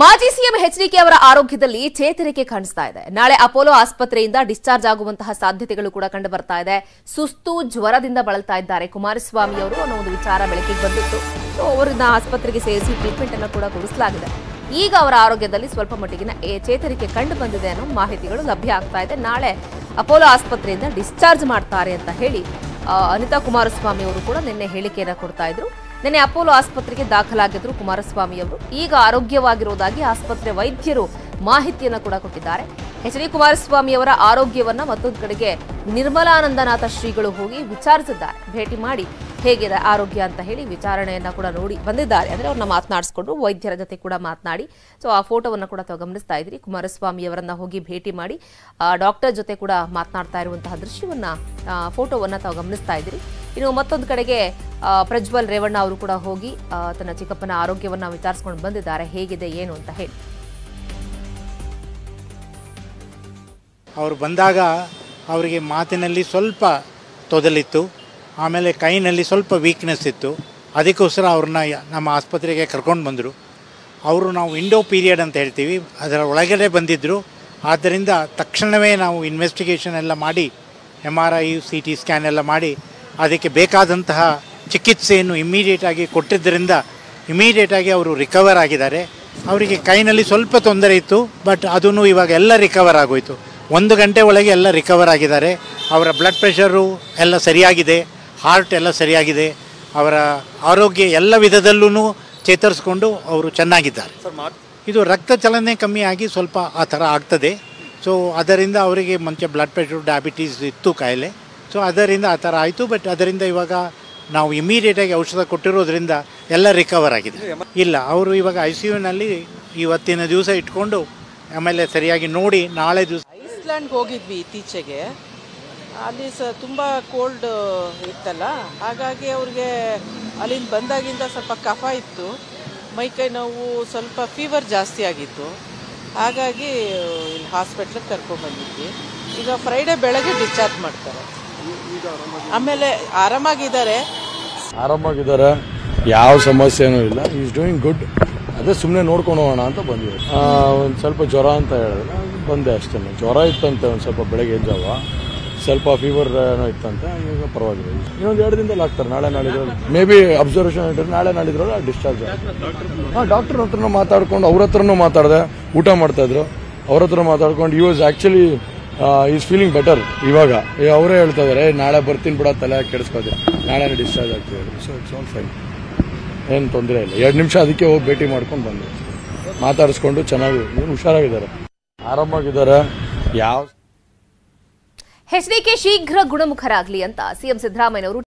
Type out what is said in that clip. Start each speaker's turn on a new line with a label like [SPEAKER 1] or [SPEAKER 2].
[SPEAKER 1] ಮಾಜಿ CM HDK ಅವರ ಆರೋಗ್ಯದಲ್ಲಿ ಚೇತರಿಕೆ ಕಾಣಿಸ್ತಾ ಇದೆ ನಾಳೆ ಅಪೋಲೋ ಆಸ್ಪತ್ರೆಯಿಂದ ಡಿಸ್ಚಾರ್ಜ್ ಆಗುವಂತಹ ಸಾಧ್ಯತೆಗಳು ಕೂಡ ಕಂಡು ಬರ್ತಾ ಇದೆ ಸುಸ್ತು ಜ್ವರದಿಂದ ಬಳಲ್ತಾ ಇದ್ದಾರೆ ಕುಮಾರಸ್ವಾಮಿ ಅವರು ಅನ್ನೋ ಒಂದು ವಿಚಾರ ಬೆಳಕಿಗೆ ಬಂದಿತ್ತು ಸೊ ಅವರನ್ನ ಆಸ್ಪತ್ರೆಗೆ ಸೇರಿಸಿ ಟ್ರೀಟ್ಮೆಂಟ್ ಅನ್ನು ಕೂಡ ಕೊಡಿಸಲಾಗಿದೆ ಈಗ ಅವರ ಆರೋಗ್ಯದಲ್ಲಿ ಸ್ವಲ್ಪ ಮಟ್ಟಿಗಿನ ಏ- ಚೇತರಿಕೆ ಕಂಡು ಬಂದಿದೆ ಅನ್ನೋ ಮಾಹಿತಿಗಳು ಲಭ್ಯ ಆಗ್ತಾ ಇದೆ ನಾಳೆ ಅಪೋಲೋ ಆಸ್ಪತ್ರೆಯಿಂದ ಡಿಸ್ಚಾರ್ಜ್ ಮಾಡ್ತಾರೆ ಅಂತ ಹೇಳಿ ಆ, ಅನಿತಾ ಕುಮಾರಸ್ವಾಮಿ ಅವರು ಕೂಡ ನಿನ್ನೆ ಹೇಳಿಕೆಯನ್ನ ಕೊಡ್ತಾ ಇದ್ರು ನಿನ್ನೆ ಅಪೋಲೋ ಆಸ್ಪತ್ರೆಗೆ ದಾಖಲಾಗಿದ್ರು ಕುಮಾರಸ್ವಾಮಿ ಅವರು ಈಗ ಆರೋಗ್ಯವಾಗಿರುವುದಾಗಿ ಆಸ್ಪತ್ರೆ ವೈದ್ಯರು ಮಾಹಿತಿಯನ್ನ ಕೂಡ ಕೊಟ್ಟಿದ್ದಾರೆ ಎಚ್ ಡಿ ಕುಮಾರಸ್ವಾಮಿ ಅವರ ಆರೋಗ್ಯವನ್ನ ಮತ್ತೊಂದು ಕಡೆಗೆ ನಿರ್ಮಲಾನಂದನಾಥ ಶ್ರೀಗಳು ಹೋಗಿ ವಿಚಾರಿಸಿದ್ದಾರೆ ಭೇಟಿ ಮಾಡಿ ಹೇಗಿದೆ ಆರೋಗ್ಯ ಅಂತ ಹೇಳಿ ವಿಚಾರಣೆಯನ್ನ ಕೂಡ ನೋಡಿ ಬಂದಿದ್ದಾರೆ ಅಂದ್ರೆ ಅವ್ರನ್ನ ಮಾತನಾಡಿಸ್ಕೊಂಡು ವೈದ್ಯರ ಜೊತೆ ಕೂಡ ಮಾತನಾಡಿ ಸೊ ಆ ಫೋಟೋವನ್ನ ಕೂಡ ತಾವು ಗಮನಿಸ್ತಾ ಇದ್ರಿ ಕುಮಾರಸ್ವಾಮಿ ಅವರನ್ನ ಹೋಗಿ ಭೇಟಿ ಮಾಡಿ ಡಾಕ್ಟರ್ ಜೊತೆ ಕೂಡ ಮಾತನಾಡ್ತಾ ಇರುವಂತಹ ದೃಶ್ಯವನ್ನ ಆ, ಫೋಟೋವನ್ನ ತಾವು ಗಮನಿಸ್ತಾ ಇದ್ರಿ ಇನ್ನು ಮತ್ತೊಂದು ಕಡೆಗೆ ಆ, ಪ್ರಜ್ವಲ್ ರೇವಣ್ಣ ಅವರು ಕೂಡ ಹೋಗಿ ಆ, ತನ್ನ ಚಿಕ್ಕಪ್ಪನ ಆರೋಗ್ಯವನ್ನ ವಿಚಾರಿಸ್ಕೊಂಡು ಬಂದಿದ್ದಾರೆ ಹೇಗಿದೆ ಏನು ಅಂತ ಹೇಳಿ
[SPEAKER 2] ಅವರು ಬಂದಾಗ ಅವರಿಗೆ ಮಾತಿನಲ್ಲಿ ಸ್ವಲ್ಪ ತೊದಲಿತ್ತು ಆಮೇಲೆ ಕೈನಲ್ಲಿ ಸ್ವಲ್ಪ ವೀಕ್ನೆಸ್ ಇತ್ತು ಅದಕ್ಕೋಸ್ಕರ ಅವ್ರನ್ನ ಯ- ನಮ್ಮ ಆಸ್ಪತ್ರೆಗೆ ಕರ್ಕೊಂಡು ಬಂದರು ಅವರು ನಾವು ವಿಂಡೋ ಪೀರಿಯಡ್ ಅಂತ ಹೇಳ್ತೀವಿ ಅದರ ಒಳಗಡೆ ಬಂದಿದ್ದರು ಆದ್ದರಿಂದ ತಕ್ಷಣವೇ ನಾವು ಇನ್ವೆಸ್ಟಿಗೇಷನ್ ಎಲ್ಲ ಮಾಡಿ M R I C T scan ಎಲ್ಲ ಮಾಡಿ ಅದಕ್ಕೆ ಬೇಕಾದಂತಹ ಚಿಕಿತ್ಸೆಯನ್ನು ಇಮ್ಮಿಡಿಯೇಟಾಗಿ ಕೊಟ್ಟಿದ್ದರಿಂದ ಇಮಿಡಿಯೇಟಾಗಿ ಅವರು ರಿಕವರ್ ಆಗಿದ್ದಾರೆ ಅವರಿಗೆ ಕೈನಲ್ಲಿ ಸ್ವಲ್ಪ ತೊಂದರೆ ಇತ್ತು ಬಟ್ ಅದೂ ಇವಾಗ ಎಲ್ಲ ರಿಕವರ್ ಆಗೋಯ್ತು ಒಂದು ಗಂಟೆ ಒಳಗೆ ಎಲ್ಲ ರಿಕವರ್ ಆಗಿದ್ದಾರೆ ಅವರ ಬ್ಲಡ್ ಪ್ರೆಷರು ಎಲ್ಲ ಸರಿಯಾಗಿದೆ ಹಾರ್ಟ್ ಎಲ್ಲ ಸರಿಯಾಗಿದೆ ಅವರ ಆರೋಗ್ಯ ಎಲ್ಲ ವಿಧದಲ್ಲೂ ಚೇತರಿಸ್ಕೊಂಡು ಅವರು ಚೆನ್ನಾಗಿದ್ದಾರೆ ಇದು ರಕ್ತ ಚಲನೆ ಕಮ್ಮಿ ಆಗಿ ಸ್ವಲ್ಪ ಆ ಥರ ಆಗ್ತದೆ ಸೊ ಅದರಿಂದ ಅವರಿಗೆ ಮುಂಚೆ ಬ್ಲಡ್ ಪ್ರೆಷರ್ ಡಯಾಬಿಟೀಸ್ ಇತ್ತು ಕಾಯಿಲೆ ಸೊ ಅದರಿಂದ ಆ ಥರ ಆಯಿತು ಬಟ್ ಅದರಿಂದ ಇವಾಗ ನಾವು ಇಮಿಡಿಯೇಟಾಗಿ ಔಷಧ ಕೊಟ್ಟಿರೋದ್ರಿಂದ ಎಲ್ಲ ರಿಕವರ್ ಆಗಿದೆ ಇಲ್ಲ ಅವರು ಇವಾಗ ಐ ಸಿ ಯುನಲ್ಲಿ ಇವತ್ತಿನ ದಿವಸ ಇಟ್ಕೊಂಡು ಆಮೇಲೆ ಸರಿಯಾಗಿ ನೋಡಿ ನಾಳೆ ದಿವಸ
[SPEAKER 3] ಐಸ್ಲ್ಯಾಂಡ್ಗೆ ಹೋಗಿದ್ವಿ ಇತ್ತೀಚೆಗೆ ಅಲ್ಲಿ ಸ ತುಂಬ ಕೋಲ್ಡ್ ಇತ್ತಲ್ಲ ಹಾಗಾಗಿ ಅವ್ರಿಗೆ ಅಲ್ಲಿಂದ ಬಂದಾಗಿಂದ ಸ್ವಲ್ಪ ಕಫ ಇತ್ತು ಮೈಕೈ ನೋವು ಸ್ವಲ್ಪ ಫೀವರ್ ಜಾಸ್ತಿ ಆಗಿತ್ತು ಹಾಗಾಗಿ ಇಲ್ಲಿ ಹಾಸ್ಪಿಟ್ಲಿಗೆ ಕರ್ಕೊಂಡ್ಬಂದಿದ್ವಿ ಈಗ ಫ್ರೈಡೇ ಬೆಳಗ್ಗೆ ಡಿಸ್ಚಾರ್ಜ್ ಮಾಡ್ತಾರೆ ಆಮೇಲೆ ಆರಾಮಾಗಿದ್ದಾರೆ
[SPEAKER 4] ಆರಾಮಾಗಿದ್ದಾರೆ ಯಾವ ಸಮಸ್ಯೆನೂ ಇಲ್ಲ ಈಸ್ ಡೂಯಿಂಗ್ ಗುಡ್ ಅದೇ ಸುಮ್ಮನೆ ನೋಡ್ಕೊಂಡು ಹೋಗೋಣ ಅಂತ ಬಂದಿದೆ ಒಂದು ಸ್ವಲ್ಪ ಜ್ವರ ಅಂತ ಹೇಳಿದ್ರೆ ಬಂದೆ ಅಷ್ಟೇ ಜ್ವರ ಇತ್ತಂತೆ ಒಂದು ಸ್ವಲ್ಪ ಬೆಳಗ್ಗೆ ಜಾವ ಸ್ವಲ್ಪ ಫೀವರ್ ಏನೋ ಇತ್ತಂತೆ ಈಗ ಪರವಾಗಿಲ್ಲ ಇನ್ನೊಂದು ಎರಡು ದಿನದಲ್ಲಿ ಆಗ್ತಾರೆ ನಾಳೆ ನಾಳಿದ್ರಲ್ಲಿ ಮೇ ಬಿ ಅಬ್ಸರ್ವೇಷನ್ ಇಟ್ಟರೆ ನಾಳೆ ನಾಳಿದ್ರಲ್ಲ ಡಿಸ್ಚಾರ್ಜ್ ಹಾಂ ಡಾಕ್ಟರ್ ಹತ್ರನೂ ಮಾತಾಡ್ಕೊಂಡು ಅವ್ರ ಹತ್ರನೂ ಮಾತಾಡಿದೆ ಊಟ ಮಾಡ್ತಾ ಇದ್ರು ಅವ್ರ ಹತ್ರ ಮಾತಾಡ್ಕೊಂಡು ಈ was actually is feeling better ಇವಾಗ ಈಗ ಅವರೇ ಹೇಳ್ತಾ ಇದಾರೆ "ಏ, ನಾಳೆ ಬರ್ತೀನಿ ಬಿಡ ತಲೆ ಕೆಡಿಸ್ಕೋದೆ ನಾಳೆ ಡಿಸ್ಚಾರ್ಜ್ ಆಗ್ತೀವಿ ಸೊ ಇಟ್ಸ್ ಆಲ್ ಫೈನ್ ಏನು ತೊಂದರೆ ಇಲ್ಲ ಎರಡು ನಿಮಿಷ ಅದಕ್ಕೆ ಹೋಗಿ ಭೇಟಿ ಮಾಡ್ಕೊಂಡು ಬಂದೆ ಮಾತಾಡಿಸ್ಕೊಂಡು ಚೆನ್ನಾಗಿ ಏನು ಹುಷಾರಾಗಿದ್ದಾರೆ ಆರಾಮಾಗಿದ್ದಾರೆ ಯಾವ
[SPEAKER 1] ಎಚ್ಡಿಕೆ ಶೀಘ್ರ ಗುಣಮುಖರಾಗಲಿ ಅಂತ ಸಿಎಂ ಸಿದ್ದರಾಮಯ್ಯ ಅವರು